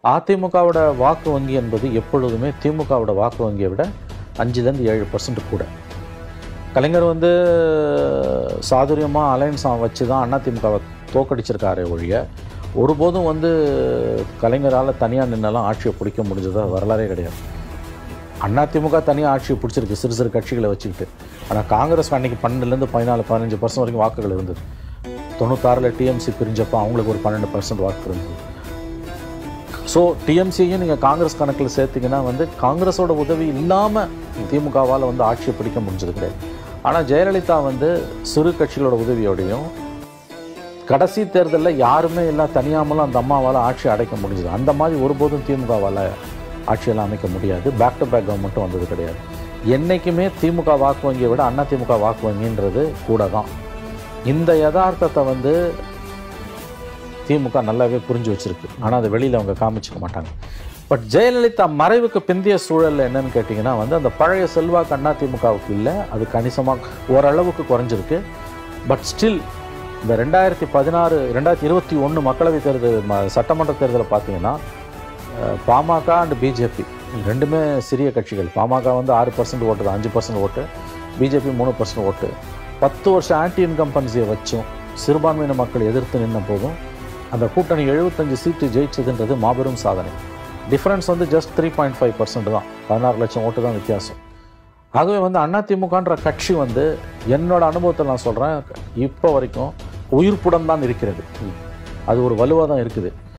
அதிமுகவோட வாக்கு வங்கி என்பது எப்பொழுதுமே திமுகவோட வாக்கு வங்கியை விட அஞ்சுலேருந்து ஏழு பர்சன்ட் கூட கலைஞர் வந்து சாதுரியமாக அலையன்ஸ் வச்சு தான் அதிமுகவை தோக்கடிச்சிருக்காரே ஒழிய ஒருபோதும் வந்து கலைஞரால் தனியாக நின்னெல்லாம் ஆட்சியை பிடிக்க முடிஞ்சதா வரலாறே கிடையாது அதிமுக தனியாக ஆட்சியை பிடிச்சிருக்கு சிறு சிறு கட்சிகளை வச்சுக்கிட்டு ஆனால் காங்கிரஸ் அன்னைக்கு பன்னெண்டுலேருந்து பதினாலு பதினஞ்சு பர்சன்ட் வரைக்கும் வாக்குகள் இருந்தது தொண்ணூத்தாறில் டிஎம்சி பிரிஞ்சப்போ அவங்களுக்கு ஒரு பன்னெண்டு பர்சன்ட் வாக்கு இருந்தது ஸோ டிஎம்சியும் நீங்கள் காங்கிரஸ் கணக்கில் சேர்த்தீங்கன்னா வந்து காங்கிரஸோட உதவி இல்லாமல் திமுகவால் வந்து ஆட்சியை பிடிக்க முடிஞ்சது கிடையாது ஆனால் ஜெயலலிதா வந்து சிறு கட்சிகளோட உதவியோடையும் கடைசி தேர்தலில் யாருமே எல்லாம் தனியாமலும் அந்த அம்மாவால் ஆட்சி அடைக்க முடிஞ்சது அந்த மாதிரி ஒருபோதும் திமுகவால் ஆட்சியெல்லாம் அமைக்க முடியாது பேக் டு பேக் கவர்மெண்ட்டும் வந்தது கிடையாது என்றைக்குமே திமுக வாக்கு வங்கியை விட அண்ணா திமுக வாக்கு வங்கின்றது கூட தான் இந்த யதார்த்தத்தை வந்து திமுக நல்லாவே புரிஞ்சு வச்சிருக்கு ஆனால் அதை வெளியில் அவங்க காமிச்சிக்க மாட்டாங்க பட் ஜெயலலிதா மறைவுக்கு பிந்தைய சூழலில் என்னன்னு கேட்டிங்கன்னா வந்து அந்த பழைய செல்வாக்கு அண்ணா திமுகவுக்கு இல்லை அது கணிசமாக ஓரளவுக்கு குறைஞ்சிருக்கு பட் ஸ்டில் இந்த ரெண்டாயிரத்தி பதினாறு ரெண்டாயிரத்தி இருபத்தி ஒன்று மக்களவைத் தேர்தல் ம- சட்டமன்ற தேர்தலை பார்த்தீங்கன்னா அஹ், பாமக அண்ட் பிஜேபி ரெண்டுமே சிறிய கட்சிகள் பாமக வந்து ஆறு பர்சன்ட் ஓட்டு தான் அஞ்சு பர்சன்ட் ஓட்டு பிஜேபி மூணு பர்சன்ட் ஓட்டு பத்து வருஷம் ஆன்டி இன்கம்பன்சியை வச்சும் சிறுபான்மையின மக்கள் எதிர்த்து நின்ன போதும் அந்த கூட்டணி எழுபத்தஞ்சு சீட்டு ஜெயிச்சதுன்றது மாபெரும் சாதனை டிஃப்ரென்ஸ் வந்து just three point five percent தான் பதினாறு லட்சம் ஓட்டு தான் வித்தியாசம் ஆகவே வந்து அதிமுகன்ற கட்சி வந்து என்னோட அனுபவத்தில் நான் சொல்கிறேன் இப்போ வரைக்கும் உயிர்ப்புடன் தான் இருக்கிறது அது ஒரு வலுவாக தான் இருக்குது